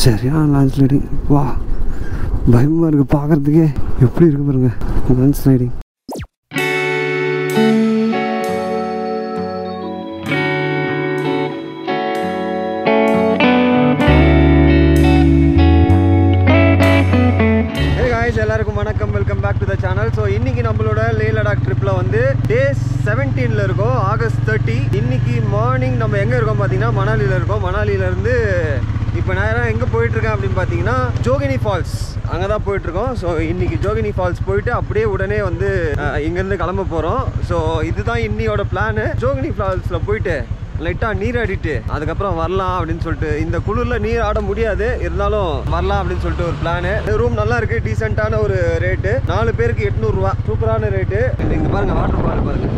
சரியான launch riding வா பயமாக இருக்குது பார்க்குறதுக்கே எப்படி இருக்கு பாருங்க லான்ச் ரைடிங் ஹே காய்ஸ் எல்லாருக்கும் வணக்கம் welcome back to the channel so இன்னைக்கு நம்மளோட லே லடாக் ட்ரிப்பில் வந்து டே செவன்டீனில் இருக்கோம் ஆகஸ்ட் தேர்ட்டி இன்னைக்கு மார்னிங் நம்ம எங்கே இருக்கோம் பார்த்தீங்கன்னா மணாலியில் இருக்கோம் மணாலியிலேருந்து இப்போ நேரம் எங்கே போயிட்டுருக்கேன் அப்படின்னு பார்த்தீங்கன்னா ஜோகினி ஃபால்ஸ் அங்கே தான் போயிட்டுருக்கோம் ஸோ இன்னைக்கு ஜோகினி ஃபால்ஸ் போயிட்டு அப்படியே உடனே வந்து அஹ், இங்கேருந்து கிளம்ப போகிறோம் ஸோ இதுதான் இன்னியோட பிளானு ஜோகினி ஃபால்ஸில் போயிட்டு லைட்டாக நீர் ஆடிட்டு அதுக்கப்புறம் வரலாம் அப்படின்னு சொல்லிட்டு இந்த குளிரில் நீர் ஆட முடியாது இருந்தாலும் வரலாம் அப்படின்னு சொல்லிட்டு ஒரு பிளானு ரூம் நல்லா இருக்கு டீசெண்டான ஒரு ரேட்டு நாலு பேருக்கு எட்நூறுரூவா சூப்பரான ரேட்டு இங்கே பாருங்க வாட்டர் ஃபால் பாருங்க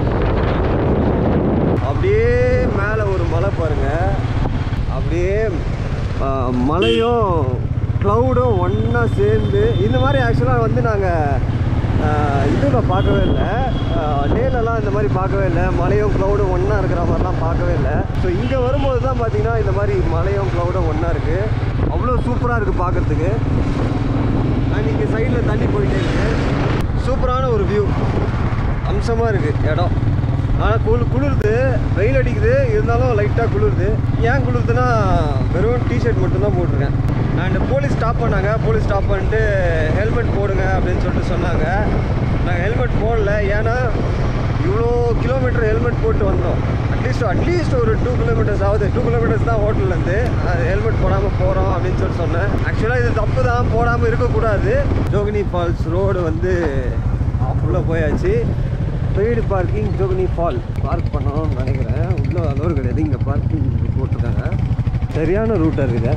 அப்படியே மேலே ஒரு மலை பாருங்க அப்படியே ஆ, மலையும் க்ளவுடும் ஒன்றா சேர்ந்து இந்த மாதிரி ஆக்சுவலாக வந்து நாங்கள் இதில் பார்க்கவே இல்லை நேலெல்லாம் இந்த மாதிரி பார்க்கவே இல்லை மலையும் க்ளவுடும் ஒன்றா இருக்கிற மாதிரிலாம் பார்க்கவே இல்லை ஸோ இங்கே வரும்போது தான் பார்த்தீங்கன்னா இந்த மாதிரி மலையும் க்ளவுடும் ஒன்றா இருக்குது அவ்வளோ சூப்பராக இருக்குது பார்க்குறதுக்கு அண்ட் இங்கே சைடில் தண்ணி போயிட்டே இருக்கு சூப்பரான ஒரு வியூ அம்சமாக இருக்குது இடம் ஆனால் குளு குளிருது வெயில் அடிக்குது இருந்தாலும் லைட்டாக குளிருது ஏன் குளிருதுன்னா வெறும் டிஷர்ட் மட்டும்தான் போட்டிருக்கேன் அண்ட் போலீஸ் ஸ்டாப் பண்ணாங்க போலீஸ் ஸ்டாப் பண்ணிட்டு ஹெல்மெட் போடுங்க அப்படின்னு சொல்லிட்டு சொன்னாங்க நாங்கள் ஹெல்மெட் போடல ஏன்னா இவ்வளோ கிலோமீட்டர் ஹெல்மெட் போட்டு வந்தோம் அட்லீஸ்ட் அட்லீஸ்ட் ஒரு டூ கிலோமீட்டர்ஸ் ஆகுது டூ கிலோமீட்டர்ஸ் தான் ஹோட்டல்லேருந்து அது ஹெல்மெட் போடாமல் போகிறோம் அப்படின்னு சொல்லி சொன்னேன் ஆக்சுவலாக இது தப்பு தான் போடாமல் இருக்கக்கூடாது ஜோகினி ஃபால்ஸ் ரோடு வந்து ஃபுல்லாக போயாச்சு paid parking Jogini fall park பண்ணணும்னு நினைக்கிறேன் உள்ளே அளவு கிடையாது இங்கே பார்க்கிங் போட்டிருக்காங்க சரியான ரூட்டாக இருக்குது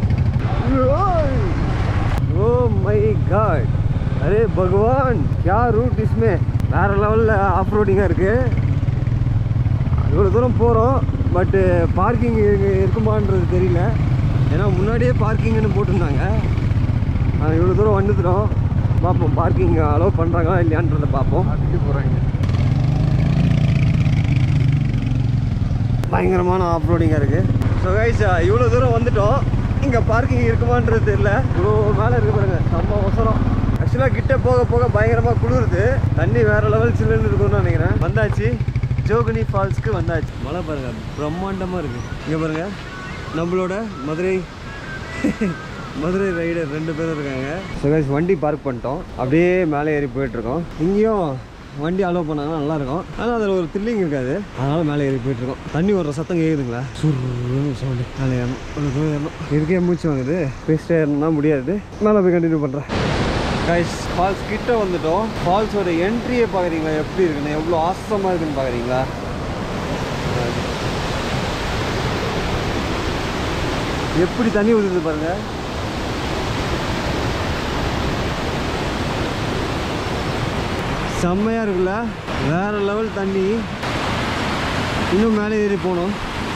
ஓ மை காட் அரே பகவான் யா ரூட் இஸ்மே வேறு லெவலில் ஆஃப் ரோடிங்காக இருக்குது இவ்வளோ தூரம் போகிறோம் பட்டு பார்க்கிங் இருக்குமான்றது தெரியல ஏன்னா முன்னாடியே பார்க்கிங்னு போட்டிருந்தாங்க நாங்கள் இவ்வளோ தூரம் வந்துட்டோம் பார்ப்போம் பார்க்கிங் அலோவ் பண்ணுறாங்களா இல்லையான்றதை பார்ப்போம் போகிறாங்க பயங்கரமான ஆஃப் ரோடிங்காக இருக்குது ஸோ கைஸ் இவ்வளோ தூரம் வந்துட்டோம் இங்கே பார்க்கிங் இருக்குமான்றது தெரியல இவ்வளோ மேலே இருக்கு பாருங்க செம்ம அவசரம் ஆக்சுவலாக கிட்ட போக போக பயங்கரமாக குளிருது தண்ணி வேற லெவல் சில்லுன்னு இருக்கும்னு நினைக்கிறேன் வந்தாச்சு ஜோகினி ஃபால்ஸ்க்கு வந்தாச்சு மழை பாருங்க பிரம்மாண்டமாக இருக்குது இங்கே பாருங்க நம்மளோட மதுரை மதுரை ரைடர் ரெண்டு பேரும் இருக்காங்க ஸோ கைஸ் வண்டி பார்க் பண்ணிட்டோம் அப்படியே மேலே ஏறி போயிட்டுருக்கோம் இங்கேயும் வண்டி அலோவ் பண்ணாங்கன்னா நல்லா இருக்கும் ஆனால் அதில் ஒரு த்ரில்லிங் இருக்காது அதனால மேலே ஏறி போயிட்டு இருக்கோம் தண்ணி வர்ற சத்தம் கேட்குதுங்களா சுருன்னு சவுண்டு மேலே ஏறணும் ஒரு தூரம் ஏறணும் இதுக்கே மூச்சு வாங்குது பேசிட்டே ஏறணும்னா முடியாது மேலே போய் கண்டினியூ பண்ணுறேன் கைஸ் ஃபால்ஸ் கிட்ட வந்துட்டோம் ஃபால்ஸோட என்ட்ரியை பார்க்குறீங்களா எப்படி இருக்குன்னு எவ்வளோ ஆசமாக இருக்குன்னு பார்க்குறீங்களா எப்படி தண்ணி ஊற்றுது பாருங்க செம்மையாக இருக்குல்ல வேற லெவல் தண்ணி இன்னும் மேலே ஏறி போகணும்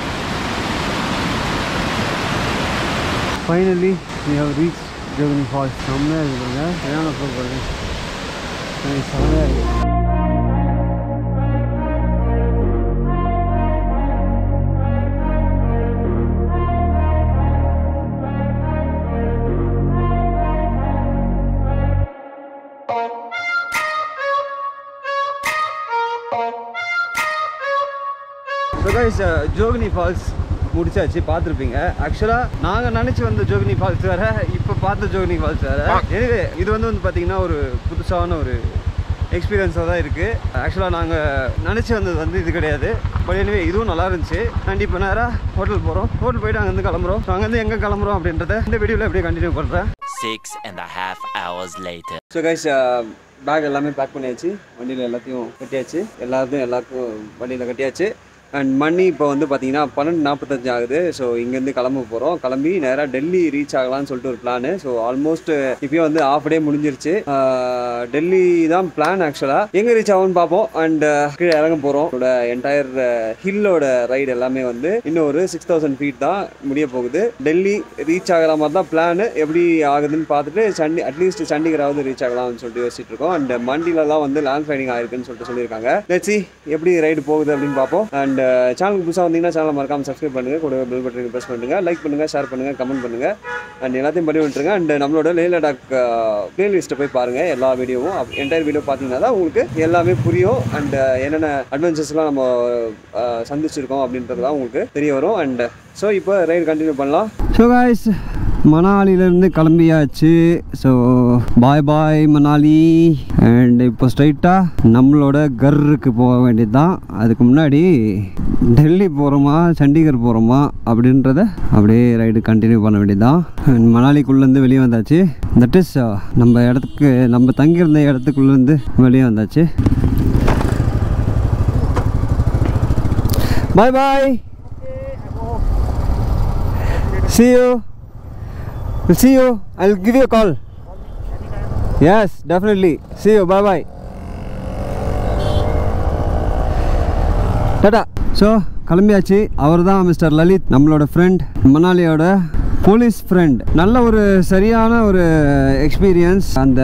finally we have reached Jogini falls செம்மையாக இருக்குதுங்க சரியான போக்கு பாருங்க Nice, செம்மையாக இருக்கு ஸோ கைஸ் ஜோகினி ஃபால்ஸ் முடிச்சாச்சு பார்த்துருப்பீங்க ஆக்சுவலாக நாங்கள் நினச்சி வந்த ஜோகினி ஃபால்ஸ் வேறு இப்போ பார்த்த ஜோகினி ஃபால்ஸ் வேறு எனவே இது வந்து வந்து பார்த்தீங்கன்னா ஒரு புதுசான ஒரு எக்ஸ்பீரியன்ஸாக தான் இருக்குது ஆக்சுவலாக நாங்கள் நினச்சி வந்தது வந்து இது கிடையாது பட் எனவே இதுவும் நல்லா இருந்துச்சு அண்ட் இப்போ நேராக ஹோட்டல் போகிறோம் ஹோட்டல் போயிட்டு அங்கேருந்து கிளம்புறோம் ஸோ அங்கேருந்து எங்கே கிளம்புறோம் அப்படின்றத இந்த வீடியோவில் அப்படியே கண்டினியூ பண்ணுறேன் Six and a half hours later. So guys pack எல்லாமே பேக் பண்ணியாச்சு வண்டியில் எல்லாத்தையும் கட்டியாச்சு எல்லாத்தையும் எல்லாருக்கும் வண்டியில் கட்டியாச்சு அண்ட் மணி இப்போ வந்து பார்த்தீங்கன்னா பன்னெண்டு நாற்பத்தஞ்சு ஆகுது ஸோ இங்கேருந்து கிளம்ப போகிறோம் கிளம்பி நேராக டெல்லி ரீச் ஆகலாம்னு சொல்லிட்டு ஒரு பிளான் ஸோ ஆல்மோஸ்ட் இப்போயே வந்து ஆஃப் டே முடிஞ்சிருச்சு ஆஹ் டெல்லி தான் பிளான் ஆக்சுவலாக எங்கே ரீச் ஆகும்னு பார்ப்போம் அண்ட் கீழே இறங்க போகிறோம் என்னோட என்டையர் ஹில்லோட ரைடு எல்லாமே வந்து இன்னும் ஒரு சிக்ஸ் தௌசண்ட் ஃபீட் தான் முடிய போகுது டெல்லி ரீச் ஆகிற மாதிரி தான் பிளான் எப்படி ஆகுதுன்னு பார்த்துட்டு சண்டி அட்லீஸ்ட் சண்டிகராவது ரீச் ஆகலாம்னு சொல்லிட்டு யோசிச்சுட்டு இருக்கோம் அண்ட் மண்டிலலாம் வந்து லேண்ட் ரைடிங் ஆயிருக்குன்னு சொல்லிட்டு சொல்லியிருக்காங்க லெட்ஸி எப்படி ரைடு போகுது அப்படின்னு பார்ப்போம் அண்ட் அண்ட் சேனலுக்கு புதுசாக வந்தீங்கன்னா சேனலை மறக்காமல் சப்ஸ்கிரைப் பண்ணுங்கள் கூட பெல் பட்டனுக்கு ப்ரெஸ் பண்ணுங்கள் லைக் பண்ணுங்கள் ஷேர் பண்ணுங்கள் கமெண்ட் பண்ணுங்கள் அண்ட் எல்லாத்தையும் பண்ணி விட்டுருங்க அண்ட் நம்மளோட லே லடாக் பிளேலிஸ்ட்டை போய் பாருங்கள் எல்லா வீடியோவும் என்டையர் வீடியோ பார்த்தீங்கன்னா தான் உங்களுக்கு எல்லாமே புரியும் அண்ட் என்னென்ன அட்வென்ச்சர்ஸ்லாம் நம்ம அஹ், சந்திச்சிருக்கோம் அப்படின்றது தான் உங்களுக்கு தெரிய வரும் அண்ட் ஸோ இப்போ ரைடு கண்டினியூ பண்ணலாம் ஸோ காய்ஸ் மணாலிலேருந்து கிளம்பியாச்சு so bye bye Manali and இப்போ ஸ்ட்ரைட்டாக நம்மளோட கர்ருக்கு போக வேண்டியது தான் அதுக்கு முன்னாடி டெல்லி போகிறோமா சண்டிகர் போகிறோமா அப்படின்றத அப்படியே ரைடு கண்டினியூ பண்ண வேண்டியது தான் மணாலிக்குள்ளேருந்து வெளியே வந்தாச்சு தட் இஸ் நம்ம இடத்துக்கு நம்ம தங்கியிருந்த இடத்துக்குள்ளேருந்து வெளியே வந்தாச்சு bye bye See you. We'll see you. I'll give you a call. Yes, definitely. See you. Bye bye. டாடா ஸோ கிளம்பியாச்சு அவர் தான் மிஸ்டர் லலித் நம்மளோட ஃப்ரெண்ட் மணாலியோட போலீஸ் ஃப்ரெண்ட் நல்ல ஒரு சரியான ஒரு எக்ஸ்பீரியன்ஸ் அந்த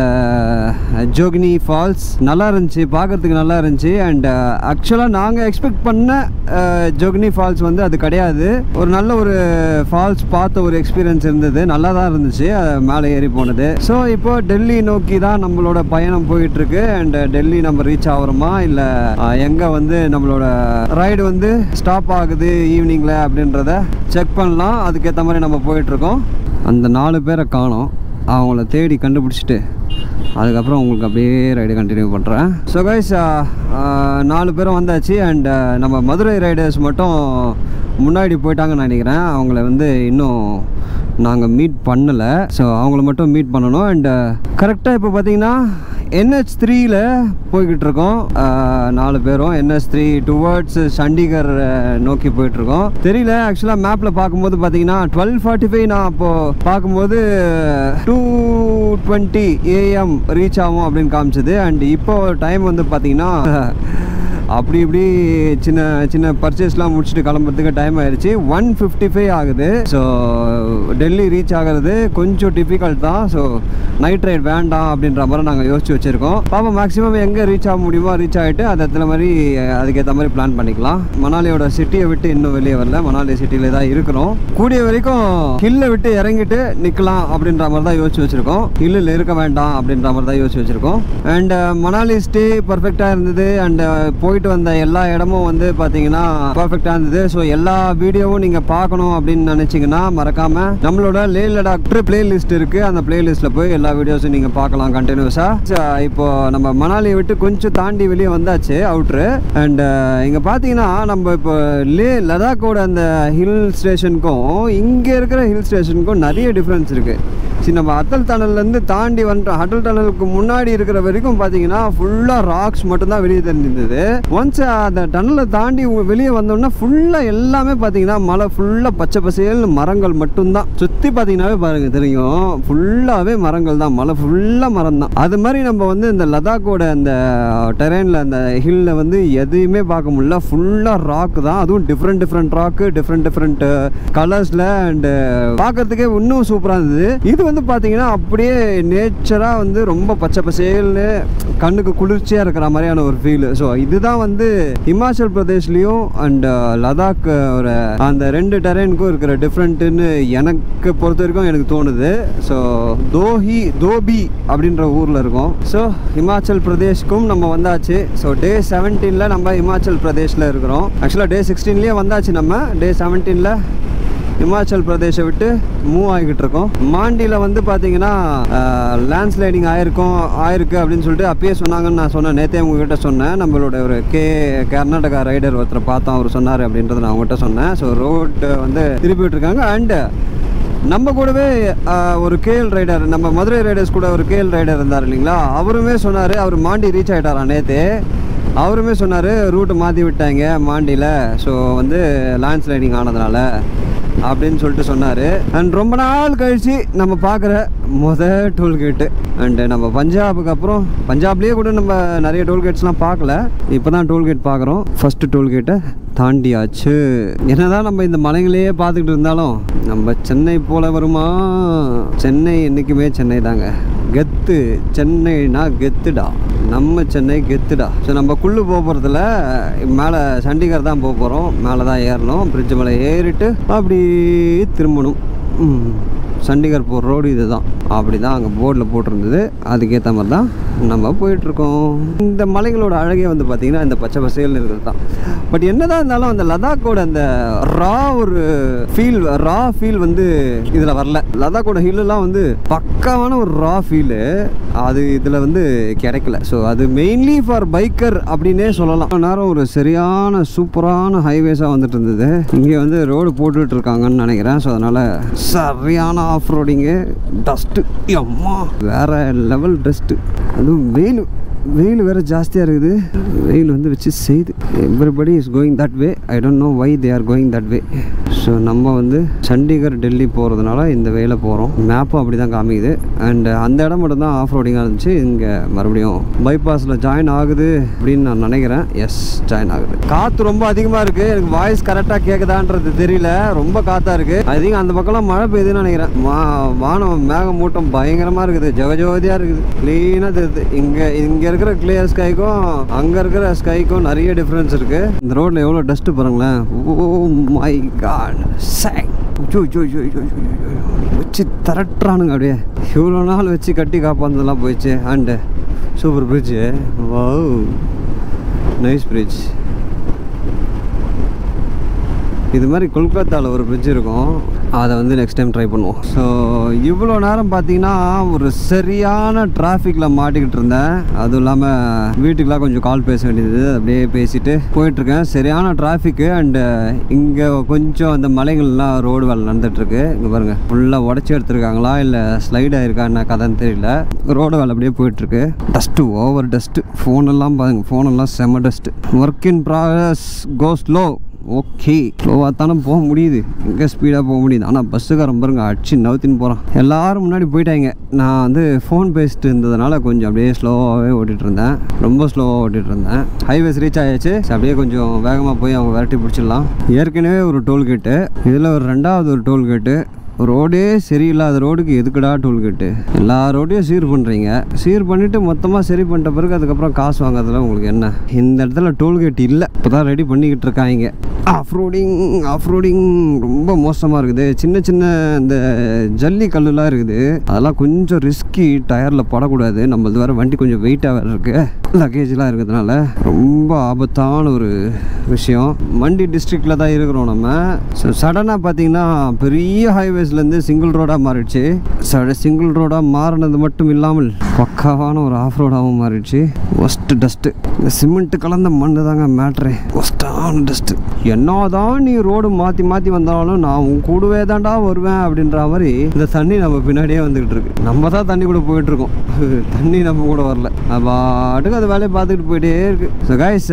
ஜோகினி ஃபால்ஸ் நல்லா இருந்துச்சு பார்க்கறதுக்கு நல்லா இருந்துச்சு அண்ட் ஆக்சுவலாக நாங்கள் எக்ஸ்பெக்ட் பண்ண ஜோகினி ஃபால்ஸ் வந்து அது கிடையாது ஒரு நல்ல ஒரு ஃபால்ஸ் பார்த்த ஒரு எக்ஸ்பீரியன்ஸ் இருந்தது நல்லா தான் இருந்துச்சு அது மேலே ஏறி போனது ஸோ இப்போ டெல்லி நோக்கி தான் நம்மளோட பயணம் போயிட்டு இருக்கு அண்ட் டெல்லி நம்ம ரீச் ஆகிறோமா இல்லை எங்கே வந்து நம்மளோட ரைடு வந்து ஸ்டாப் ஆகுது ஈவினிங்கில் அப்படின்றத செக் பண்ணலாம் அதுக்கேற்ற மாதிரி நம்ம போயிட்டுருக்கோம் அந்த நாலு பேரை காணோம் அவங்கள தேடி கண்டுபிடிச்சிட்டு அதுக்கப்புறம் உங்களுக்கு அப்படியே ரைடு கண்டினியூ பண்ணுறேன் ஸோ கைஸ் நாலு பேரும் வந்தாச்சு அண்ட் நம்ம மதுரை ரைடர்ஸ் மட்டும் முன்னாடி போயிட்டாங்கன்னு நினைக்கிறேன் அவங்கள வந்து இன்னும் நாங்கள் மீட் பண்ணலை ஸோ அவங்கள மட்டும் மீட் பண்ணணும் அண்ட் கரெக்டாக இப்போ பார்த்தீங்கன்னா என்ஹெச் த்ரீயில் போய்கிட்டு இருக்கோம் அஹ், நாலு பேரும் NH three towards Chandigarh uh, நோக்கி போயிட்டுருக்கோம் தெரியல ஆக்சுவலாக மேப்பில் பார்க்கும்போது பார்த்தீங்கன்னா டுவெல் ஃபார்ட்டி ஃபைவ் நான் அப்போது பார்க்கும்போது டூ டுவெண்ட்டி ஏஎம் ரீச் ஆகும் அப்படின்னு காமிச்சது அண்ட் இப்போ டைம் வந்து பார்த்தீங்கன்னா அப்படி இப்படி சின்ன சின்ன பர்ச்சேஸ்லாம் முடிச்சுட்டு கிளம்புறதுக்கு டைம் ஆயிடுச்சு ஒன் ஃபிஃப்டி ஃபைவ் ஆகுது ஸோ டெல்லி ரீச் ஆகிறது கொஞ்சம் டிஃபிகல்ட் தான் ஸோ நைட் ரைட் வேண்டாம் அப்படின்ற மாதிரி நாங்கள் யோசிச்சு வச்சுருக்கோம் பாப்பா மேக்ஸிமம் எங்கே ரீச் ஆக முடியுமோ ரீச் ஆகிட்டு அது ஏற்ற மாதிரி அதுக்கேற்ற மாதிரி பிளான் பண்ணிக்கலாம் மணாலியோட சிட்டியை விட்டு இன்னும் வெளியே வரல மணாலி சிட்டியில் தான் இருக்கிறோம் கூடிய வரைக்கும் ஹில்லை விட்டு இறங்கிட்டு நிற்கலாம் அப்படின்ற மாதிரி தான் யோசிச்சு வச்சுருக்கோம் ஹில்லில் இருக்க வேண்டாம் அப்படின்ற மாதிரி தான் யோசிச்சு வச்சுருக்கோம் அண்ட் மணாலி ஸ்டே பர்ஃபெக்டாக இருந்தது அண்ட் போயிட்டு வந்த எல்லா இடமும் வந்து பார்த்தீங்கன்னா பர்ஃபெக்டாக இருந்தது ஸோ எல்லா வீடியோவும் நீங்கள் பார்க்கணும் அப்படின்னு நினச்சிங்கன்னா மறக்காமல் நம்மளோட லே லடாக் பிளேலிஸ்ட் இருக்குது அந்த பிளேலிஸ்ட்டில் போய் எல்லா வீடியோஸும் நீங்கள் பார்க்கலாம் கண்டினியூஸாக இப்போ நம்ம மணாலியை விட்டு கொஞ்சம் தாண்டி வெளியே வந்தாச்சு அவுட்ரு அண்ட் இங்கே பார்த்தீங்கன்னா நம்ம இப்போ லே லடாக்கோட அந்த ஹில் ஸ்டேஷனுக்கும் இங்கே இருக்கிற ஹில் ஸ்டேஷனுக்கும் நிறைய டிஃப்ரென்ஸ் இருக்குது சரி நம்ம அட்டல் டனல்லேருந்து தாண்டி வந்துட்டோம் அட்டல் டனலுக்கு முன்னாடி இருக்கிற வரைக்கும் பார்த்தீங்கன்னா ஃபுல்லாக ராக்ஸ் மட்டும்தான் வெளியே தெரிஞ்சிருந்தது ஒன்ஸ் அந்த டனலை தாண்டி உ- வெளியே வந்தோம்னா ஃபுல்லாக எல்லாமே பார்த்தீங்கன்னா மலை ஃபுல்லாக பச்சை பசேல்னு மரங்கள் மட்டும்தான் சுற்றி பார்த்தீங்கன்னாவே பாருங்க தெரியும் ஃபுல்லாகவே மரங்கள் தான் மலை ஃபுல்லாக மரம் தான் அது மாதிரி நம்ம வந்து இந்த லதாக்கோட அந்த டெரெயினில் அந்த ஹில்லில் வந்து எதையுமே பார்க்க முடியல ஃபுல்லாக ராக் தான் அதுவும் different different rock different different கலர்ஸில் அண்டு பார்க்கறதுக்கே இன்னும் சூப்பராக இருந்தது இது வந்து பார்த்தீங்கன்னா அப்படியே நேச்சராக வந்து ரொம்ப பச்சை பசேல்னு கண்ணுக்கு குளிர்ச்சியாக இருக்கிற மாதிரியான ஒரு ஃபீல் ஸோ இதுதான் வந்து இமாச்சல் பிரதேஷ்லேயும் அண்ட் லதாக் ஒரு அந்த ரெண்டு டெரெயினுக்கும் இருக்கிற டிஃப்ரெண்ட்டுன்னு எனக்கு பொறுத்த வரைக்கும் எனக்கு தோணுது ஸோ தோஹி தோபி அப்படின்ற ஊரில் இருக்கோம் ஸோ இமாச்சல் பிரதேஷ்க்கும் நம்ம வந்தாச்சு ஸோ டே செவன்டீனில் நம்ம இமாச்சல் பிரதேஷில் இருக்கிறோம் ஆக்சுவலாக டே சிக்ஸ்டீன்லேயே வந்தாச்சு நம்ம டே செவன்டீனில் இமாச்சல் பிரதேஷை விட்டு மூவ் ஆகிக்கிட்டு இருக்கோம் மாண்டியில் வந்து பார்த்தீங்கன்னா லேண்ட்ஸ்லைடிங் ஆயிருக்கும் ஆயிருக்கு அப்படின்னு சொல்லிட்டு அப்பயே சொன்னாங்கன்னு நான் சொன்னேன் நேற்றே உங்ககிட்ட சொன்னேன் நம்மளோட ஒரு கே கர்நாடகா ரைடர் ஒருத்தரை பார்த்தோம் அவர் சொன்னார் அப்படின்றத நான் உங்ககிட்ட சொன்னேன் ஸோ ரோடு வந்து திருப்பி விட்டுருக்காங்க அண்டு நம்ம கூடவே ஆஹ், ஒரு கேஎல் ரைடர் நம்ம மதுரை ரைடர்ஸ் கூட ஒரு கேஎல் ரைடர் இருந்தார் இல்லைங்களா அவருமே சொன்னார் அவர் மாண்டி ரீச் ஆகிட்டாரா நேற்று அவருமே சொன்னார் ரூட்டு மாற்றி விட்டாங்க மாண்டியில் ஸோ வந்து லேண்ட் ஸ்லைடிங் ஆனதுனால அப்படின்னு சொல்லிட்டு சொன்னார் அண்ட் ரொம்ப நாள் கழித்து நம்ம பார்க்குற முத டோல்கேட்டு அண்டு நம்ம பஞ்சாபுக்கு அப்புறம் பஞ்சாப்லேயே கூட நம்ம நிறைய டோல்கேட்ஸ்லாம் பார்க்கல இப்போ தான் டோல்கேட் பார்க்குறோம் ஃபஸ்ட்டு டோல்கேட்டை தாண்டியாச்சு என்னதான் நம்ம இந்த மலைகளையே பார்த்துக்கிட்டு இருந்தாலும் நம்ம சென்னை போல வருமா சென்னை என்றைக்குமே சென்னை தாங்க கெத்து சென்னைனா கெத்துடா நம்ம சென்னை கெத்துடா ஸோ நம்ம குள்ளு போக போகிறதுல மேலே சண்டிகர் தான் போக போகிறோம் மேலே தான் ஏறணும் பிரிட்ஜ் மேலே ஏறிட்டு அப்படியே திரும்பணும் ம். சண்டிகர் போகிற ரோடு இது தான் அப்படி தான் அங்கே போர்டில் போட்டிருந்தது அதுக்கேற்ற மாதிரி தான் நம்ம போயிட்டுருக்கோம் இந்த மலைகளோட அழகே வந்து பார்த்திங்கன்னா இந்த பச்சை பசேல்னு இருக்கிறது தான் பட் என்னதான் இருந்தாலும் அந்த லதாக்கோட அந்த ரா ஒரு ஃபீல் ரா ஃபீல் வந்து இதில் வரல லதாக்கோட ஹில்லெலாம் வந்து பக்காவான ஒரு ரா ஃபீலு அது இதில் வந்து கிடைக்கல ஸோ அது மெயின்லி ஃபார் பைக்கர் அப்படின்னே சொல்லலாம் இவ்வளவு நேரம் ஒரு சரியான சூப்பரான ஹைவேஸாக வந்துட்டு இருந்தது இங்கே வந்து ரோடு போட்டுட்டு இருக்காங்கன்னு நினைக்கிறேன் ஸோ அதனால் சரியான ஆஃப் ரோடிங்கு டஸ்ட்டு அம்மா வேற லெவல் டஸ்ட்டு அதுவும் வெயில் வெயில் வேறு ஜாஸ்தியாக இருக்குது வெயில் வந்து வச்சு செய்யுது everybody is going that way I don't know why they are going that way so நம்ம வந்து சண்டிகர் டெல்லி போகிறதுனால இந்த வேல போகிறோம் மேப்பும் அப்படி தான் காமிக்குது அண்ட் அந்த இடம் மட்டும் தான் ஆஃப் ரோடிங்காக இருந்துச்சு இங்கே மறுபடியும் பைபாஸில் ஜாயின் ஆகுது அப்படின்னு நான் நினைக்கிறேன் எஸ் ஜாயின் ஆகுது காற்று ரொம்ப அதிகமாக இருக்குது எனக்கு வாய்ஸ் கரெக்டாக கேட்குதான்றது தெரியல ரொம்ப காற்றா இருக்குது ஐ திங்க் அந்த பக்கம்லாம் மழை பெய்யுதுன்னு நினைக்கிறேன் வா வானம் மேகமூட்டம் பயங்கரமாக இருக்குது ஜெகஜோதியாக இருக்குது க்ளீனாக தெரியுது இங்கே இங்கே இருக்கிற கிளியர் ஸ்கைக்கும் அங்கே இருக்கிற ஸ்கைக்கும் நிறைய டிஃப்ரென்ஸ் இருக்குது இந்த ரோட்டில் எவ்வளோ டஸ்ட்டு பாருங்களேன் ஓ மை காட் சை வச்சு தரட்டுறானுங்க அப்படியே இவ்வளோ நாள் வச்சு கட்டி காப்பாந்ததெல்லாம் போயிடுச்சு and super bridge wow nice bridge இது மாதிரி கொல்கத்தாவில் ஒரு பிரிட்ஜ் இருக்கும் அதை வந்து நெக்ஸ்ட் டைம் ட்ரை பண்ணுவோம் ஸோ இவ்வளோ நேரம் பார்த்தீங்கன்னா ஒரு சரியான டிராஃபிக்கில் மாட்டிக்கிட்டு இருந்தேன் அதுவும் இல்லாமல் வீட்டுக்கெலாம் கொஞ்சம் கால் பேச வேண்டியது அப்படியே பேசிட்டு போயிட்டுருக்கேன் சரியான டிராஃபிக்கு அண்டு இங்கே கொஞ்சம் அந்த மலைகள்லாம் ரோடு வேலை நடந்துகிட்ருக்கு இங்கே பாருங்கள் ஃபுல்லாக உடச்சி எடுத்துருக்காங்களா இல்லை ஸ்லைட் ஆயிருக்கா என்ன கதைன்னு தெரியல ரோடு வேலை அப்படியே போயிட்டுருக்கு டஸ்ட்டு ஓவர் டஸ்ட்டு ஃபோனெல்லாம் பாருங்க ஃபோனெல்லாம் செம்ம dust work in progress go slow okay ஸ்லோவாக தானே போக முடியுது எங்கே ஸ்பீடாக போக முடியுது ஆனால் பஸ்ஸுக்காரன் பாருங்க அடிச்சு நவுத்தின்னு போகிறான் எல்லாரும் முன்னாடி போயிட்டாங்க நான் வந்து ஃபோன் பேசிட்டு இருந்ததுனால கொஞ்சம் அப்படியே ஸ்லோவாகவே ஓட்டிகிட்டு இருந்தேன் ரொம்ப ஸ்லோவாக ஓட்டிகிட்டு இருந்தேன் ஹைவேஸ் ரீச் ஆயாச்சு சரி, அப்படியே கொஞ்சம் வேகமாக போய் அவங்க விரட்டி பிடிச்சிடலாம் ஏற்கனவே ஒரு டோல்கேட்டு இதில் ஒரு ரெண்டாவது ஒரு டோல்கேட்டு ரோடே சரியில்லாத ரோடுக்கு எதுக்குடா டோல்கேட்டு எல்லா ரோடையும் சீர் பண்ணுறீங்க சீர் பண்ணிவிட்டு மொத்தமாக சரி பண்ணிட்ட பிறகு அதுக்கப்புறம் காசு வாங்குறதுல உங்களுக்கு என்ன இந்த இடத்துல டோல்கேட் இல்லை இப்போ தான் ரெடி பண்ணிக்கிட்டு இருக்காங்க ஆஃப் ரோடிங் ஆஃப் ரோடிங் ரொம்ப மோசமாக இருக்குது சின்ன சின்ன இந்த ஜல்லி கல்லுலாம் இருக்குது அதெல்லாம் கொஞ்சம் ரிஸ்கி டயரில் படக்கூடாது நம்மளது வேறு வண்டி கொஞ்சம் வெயிட்டாக வேறு இருக்குது லக்கேஜ்லாம் இருக்கிறதுனால ரொம்ப ஆபத்தான ஒரு விஷயம் மண்டி டிஸ்ட்ரிக்டில் தான் இருக்கிறோம் நம்ம ஸோ சடனாக பார்த்தீங்கன்னா பெரிய ஹைவேஸ்லேருந்து சிங்கிள் ரோடாக மாறிடுச்சு சட சிங்கிள் ரோடாக மாறினது மட்டும் இல்லாமல் பக்காவான ஒரு ஆஃப் ரோடாகவும் மாறிடுச்சு ஒஸ்ட்டு டஸ்ட்டு இந்த சிமெண்ட் கலந்த மண் தாங்க மேட்ரு ஒஸ்ட்டான டஸ்ட்டு என்னதான் நீ ரோடு மாற்றி மாற்றி வந்தாலும் நான் உன் கூடவே தான்டா வருவேன் அப்படின்ற மாதிரி இந்த தண்ணி நம்ம பின்னாடியே வந்துக்கிட்டு இருக்கு நம்ம தான் தண்ணி கூட போயிட்டு இருக்கோம் தண்ணி நம்ம கூட வரல அது பாட்டுக்கு அது வேலையை பார்த்துக்கிட்டு போயிட்டே இருக்கு ஸோ கைஸ்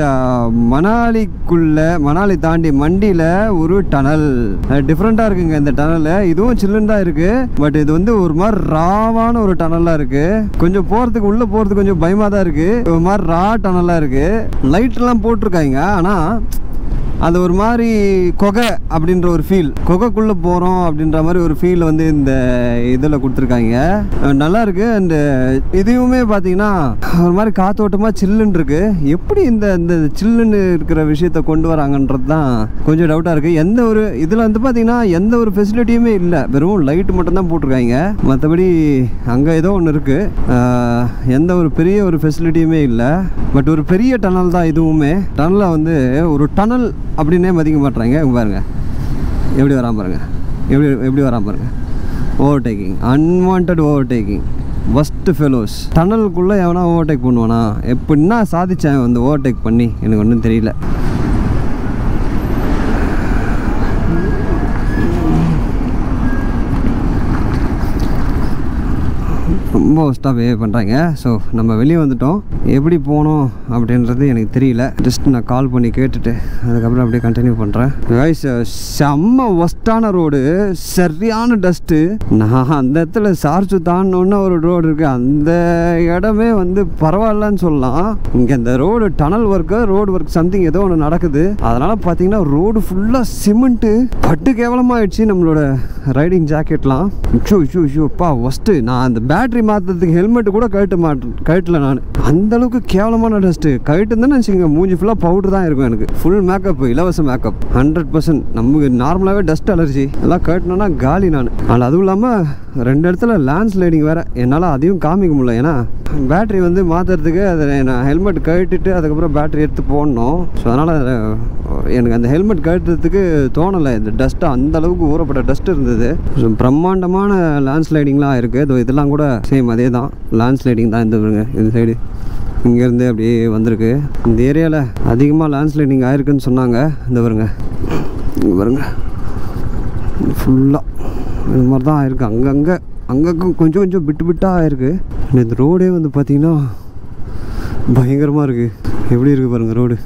மணாலிக்குள்ள மணாலி தாண்டி மண்டியில் ஒரு டனல் டிஃப்ரெண்ட்டாக இருக்குங்க இந்த டனல் இதுவும் சில்லுன்னு தான் இருக்கு பட் இது வந்து ஒரு மாதிரி ராவான ஒரு டனலாக இருக்கு கொஞ்சம் போகிறதுக்கு உள்ளே போகிறதுக்கு கொஞ்சம் பயமாக தான் இருக்கு ஒரு மாதிரி ரா டனலாக இருக்கு லைட்லாம் போட்டிருக்காங்க ஆனால் அது ஒரு மாதிரி கொகை அப்படின்ற ஒரு ஃபீல் கொகைக்குள்ளே போகிறோம் அப்படின்ற மாதிரி ஒரு ஃபீல் வந்து இந்த இதில் கொடுத்துருக்காங்க அஹ் நல்லா இருக்கு அண்டு இதுவுமே பார்த்தீங்கன்னா ஒரு மாதிரி காத்தோட்டமாக சில்லுன்னு இருக்கு எப்படி இந்த இந்த சில்லுன்னு இருக்கிற விஷயத்த கொண்டு வராங்கன்றது தான் கொஞ்சம் டவுட்டாக இருக்குது எந்த ஒரு இதில் வந்து பார்த்தீங்கன்னா எந்த ஒரு ஃபெசிலிட்டியுமே இல்லை வெறும் லைட் மட்டும்தான் போட்டிருக்காங்க மற்றபடி அங்கே ஏதோ ஒன்று இருக்குது எந்த ஒரு பெரிய ஒரு ஃபெசிலிட்டியுமே இல்லை பட் ஒரு பெரிய டனல் தான் இதுவுமே டனலில் வந்து ஒரு டனல் அப்படின்னே மதிக்க மாட்றாங்க இங்க பாருங்க எப்படி வராம பாருங்க எப்படி எப்படி வராம பாருங்க overtaking unwanted overtaking first fellows டனலுக்குள்ளே எவனா ஓவர்டேக் பண்ணுவானா எப்படின்னா சாதிச்சேன் வந்து ஓவர்டேக் பண்ணி எனக்கு ஒன்றும் தெரியல ரொம்ப ஒஸ்ட்டாக பிஹேவ் பண்ணுறாங்க ஸோ நம்ம வெளியே வந்துட்டோம் எப்படி போகணும் அப்படின்றது எனக்கு தெரியல ஜஸ்ட் நான் கால் பண்ணி கேட்டுட்டு அதுக்கப்புறம் அப்படியே கண்டினியூ பண்ணுறேன் கைஸ் செம்ம ஒஸ்ட்டான ரோடு சரியான டஸ்ட்டு நான் அந்த இடத்துல சார்ஜு தாண்டோன்னு ஒரு ரோடு இருக்குது அந்த இடமே வந்து பரவாயில்லன்னு சொல்லலாம் இங்கே இந்த road tunnel work road work something ஏதோ ஒன்று நடக்குது அதனால் பார்த்தீங்கன்னா ரோடு ஃபுல்லாக சிமெண்ட்டு பட்டு கேவலமாகிடுச்சு நம்மளோட ரைடிங் ஜாக்கெட்லாம் ஷூ ஷூ ஷூப்பா ஒஸ்ட்டு நான் அந்த பேட்ரி மாற்ற மாற்றுறதுக்கு ஹெல்மெட் கூட கழட்ட மாட்டேன் கழட்டல நான் அந்த அளவுக்கு கேவலமான டஸ்ட்டு கழட்டுன்னு வச்சுக்கோங்க மூஞ்சி ஃபுல்லாக பவுடர் தான் இருக்கும் எனக்கு ஃபுல் மேக்கப் இலவச மேக்கப் ஹண்ட்ரட் பர்சன்ட் நமக்கு நார்மலாகவே டஸ்ட் அலர்ஜி எல்லாம் கழட்டினோன்னா காலி நான் ஆனால் அதுவும் இல்லாமல் ரெண்டு இடத்துல லேண்ட் ஸ்லைடிங் வேறு என்னால் அதையும் காமிக்க முடியல ஏன்னா பேட்டரி வந்து மாற்றுறதுக்கு அதை நான் ஹெல்மெட் கழட்டிட்டு அதுக்கப்புறம் பேட்டரி எடுத்து போடணும் ஸோ அதனால் எனக்கு அந்த ஹெல்மெட் கழட்டுறதுக்கு தோணலை இந்த டஸ்ட்டு அந்த அளவுக்கு ஊறப்பட்ட டஸ்ட் இருந்தது ஸோ பிரம்மாண்டமான லேண்ட் ஸ்லைடிங்லாம் இருக்குது இதோ இதெல்லாம் கூட சேம் அதே தான் லேண்ட் ஸ்லைடிங் தான் இந்த பாருங்க இந்த சைடு இங்கேருந்து அப்படியே வந்திருக்கு இந்த ஏரியாவில் அதிகமாக லேண்ட் ஸ்லைடிங் ஆயிருக்குன்னு சொன்னாங்க இந்த பாருங்க இங்கே பாருங்க ஃபுல்லாக இது மாதிரி தான் ஆயிருக்கு அங்கங்கே அங்கங்கே கொஞ்சம் கொஞ்சம் விட்டு விட்டாக ஆயிருக்கு ஆனா இந்த ரோடே வந்து பார்த்திங்கன்னா பயங்கரமாக இருக்குது எப்படி இருக்குது பாருங்கள் ரோடு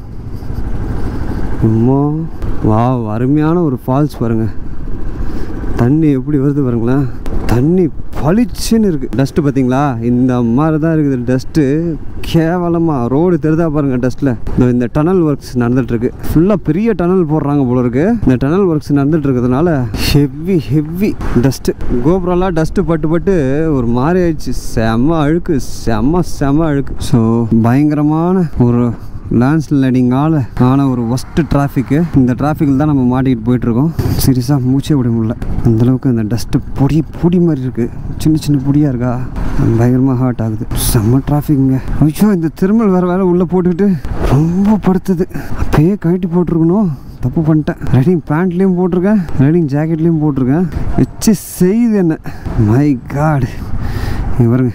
அம்மா வா அருமையான ஒரு ஃபால்ஸ் பாருங்கள் தண்ணி எப்படி வருது பாருங்களேன் தண்ணி பளிச்சுன்னு இருக்குது டஸ்ட்டு பார்த்தீங்களா இந்த மாதிரி தான் இருக்குது டஸ்ட்டு கேவலமாக ரோடு தெரிதா பாருங்க டஸ்ட்டில் இந்த இந்த டனல் ஒர்க்ஸ் நடந்துகிட்ருக்கு ஃபுல்லாக பெரிய டனல் போடுறாங்க போல இருக்கு இந்த டனல் ஒர்க்ஸ் நடந்துட்டு இருக்கிறதுனால ஹெவி ஹெவி டஸ்ட்டு கோபுரம்லாம் டஸ்ட்டு பட்டு பட்டு ஒரு மாதிரி ஆயிடுச்சு செம அழுக்கு செம செம அழுக்கு ஸோ பயங்கரமான ஒரு லேண்ட் ஸ்லைடிங்கால் ஆன ஒரு ஒஸ்ட்டு டிராஃபிக்கு இந்த டிராஃபிக்கில் தான் நம்ம மாட்டிக்கிட்டு போயிட்டுருக்கோம் சீரியஸாக மூச்சே விட முடியல அந்தளவுக்கு அந்த டஸ்ட்டு பொடி பொடி மாதிரி இருக்குது சின்ன சின்ன பொடியாக இருக்கா பயங்கரமாக ஹார்ட் ஆகுது செம்ம டிராஃபிக்குங்க ஐயோ இந்த திருமல் வேறு வேலை உள்ளே போட்டுக்கிட்டு ரொம்ப படுத்துது அப்பயே கழட்டி போட்டிருக்கணும் தப்பு பண்ணிட்டேன் ரைடிங் பேண்ட்லேயும் போட்டிருக்கேன் ரைடிங் ஜாக்கெட்லேயும் போட்டிருக்கேன் வச்சு செய்யுது என்ன மை காட் இங்கே பாருங்க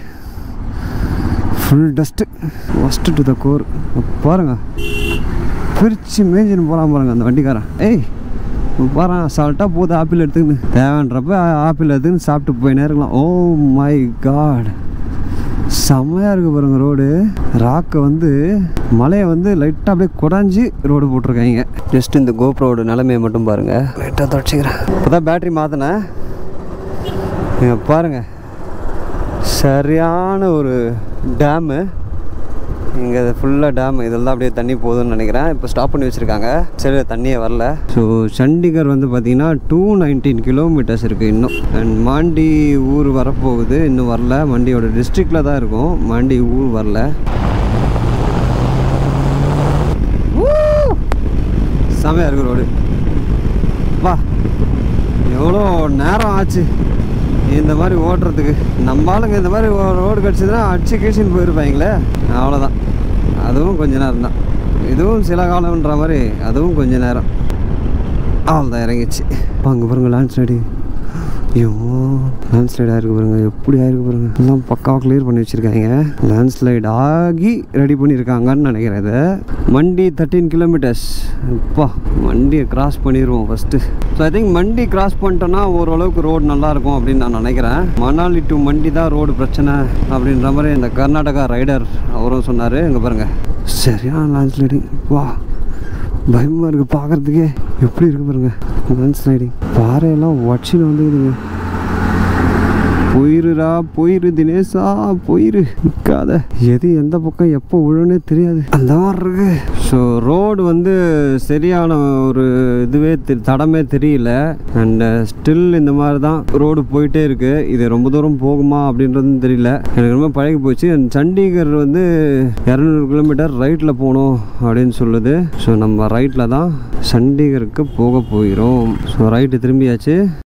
full dust worst to the core பாருங்க பிரித்து மேய்ஞ்சின்னு போகலாம் பாருங்க அந்த வண்டிக்காரன் ஏய் பாரு சால்ட்டாக போகுது ஆப்பிள் எடுத்துக்கின்னு தேவைன்றப்ப ஆப்பிள் எடுத்துக்கின்னு சாப்பிட்டு போயினே இருக்கலாம் ஓ மை காட் செம்மையாக இருக்குது பாருங்க ரோடு ராக்கை வந்து மலையை வந்து லைட்டாக அப்படியே குறைஞ்சி ரோடு போட்டிருக்காங்க ஜஸ்ட் இந்த கோப்ரோட நிலைமையை மட்டும் பாருங்கள் லைட்டாக தொடச்சிக்கிறேன் இப்போ தான் பேட்ரி மாற்றினேன் இங்க பாருங்க சரியான ஒரு டேமு இங்கே ஃபுல்லாக டேம் இதில் தான் அப்படியே தண்ணி போகுதுன்னு நினைக்கிறேன் இப்போ ஸ்டாப் பண்ணி வச்சுருக்காங்க சரி தண்ணியே வரல ஸோ சண்டிகர் வந்து பார்த்திங்கன்னா டூ நைன்டீன் கிலோமீட்டர்ஸ் இருக்குது இன்னும் அண்ட் மாண்டி ஊர் வரப்போகுது இன்னும் வரல மண்டியோட டிஸ்ட்ரிக்டில் தான் இருக்கும் மாண்டி ஊர் வரல செமையாக இருக்கு ரோடு வா எவ்வளோ நேரம் ஆச்சு இந்த மாதிரி ஓட்டுறதுக்கு நம்ம ஆளுங்க இந்த மாதிரி ரோடு கிடச்சதுன்னா அடிச்சு கீழ்ச்சின்னு போயிருப்பாங்களே அவ்வளோதான் அதுவும் கொஞ்ச நேரம் தான் இதுவும் சில காலம்ன்ற மாதிரி அதுவும் கொஞ்ச நேரம் அவ்வளோதான் இறங்கிச்சு அங்கே பாருங்க லேண்ட் ஸ்லைடு ஐயோ லேண்ட் ஸ்லைட் ஆயிருக்கு பாருங்க எப்படி ஆயிருக்கு பாருங்க எல்லாம் பக்காவாக கிளியர் பண்ணி வச்சுருக்காங்க லேண்ட் ஸ்லைட் ஆகி ரெடி பண்ணியிருக்காங்கன்னு நினைக்கிறேன் இதை மண்டி தேர்ட்டீன் கிலோமீட்டர்ஸ் அப்பா மண்டியை கிராஸ் பண்ணிடுவோம் first so I think Mandi cross பண்ணிட்டோன்னா ஓரளவுக்கு ரோடு நல்லாயிருக்கும் அப்படின்னு நான் நினைக்கிறேன் மணாலி டு மண்டி தான் ரோடு பிரச்சனை அப்படின்ற மாதிரி இந்த கர்நாடகா ரைடர் அவரும் சொன்னார் இங்கே பாருங்கள் சரியான லேண்ட் ஸ்லைடிங் வா பயமாக இருக்குது பார்க்குறதுக்கே எப்படி இருக்கு பாருங்க லேண்ட் ஸ்லைடிங் பாறையெல்லாம் உடச்சின்னு வந்துக்குதுங்க போயிருடா போயிரு தினேஷா போயிரு நிற்காத எது எந்த பக்கம் எப்போ விழுன்னே தெரியாது அந்த மாதிரி இருக்கு ஸோ ரோடு வந்து சரியான ஒரு இதுவே தெ- தடமே தெரியல அண்ட் ஸ்டில் இந்த மாதிரி தான் ரோடு போயிட்டே இருக்கு இது ரொம்ப தூரம் போகுமா அப்படின்றதும் தெரியல எனக்கு ரொம்ப பழகி போச்சு And சண்டிகர் வந்து இரநூறு கிலோமீட்டர் ரைட்டில் போகணும் அப்படின்னு சொல்லுது ஸோ நம்ம ரைட்டில் தான் சண்டிகருக்கு போக போகிறோம் ஸோ ரைட்டு திரும்பியாச்சு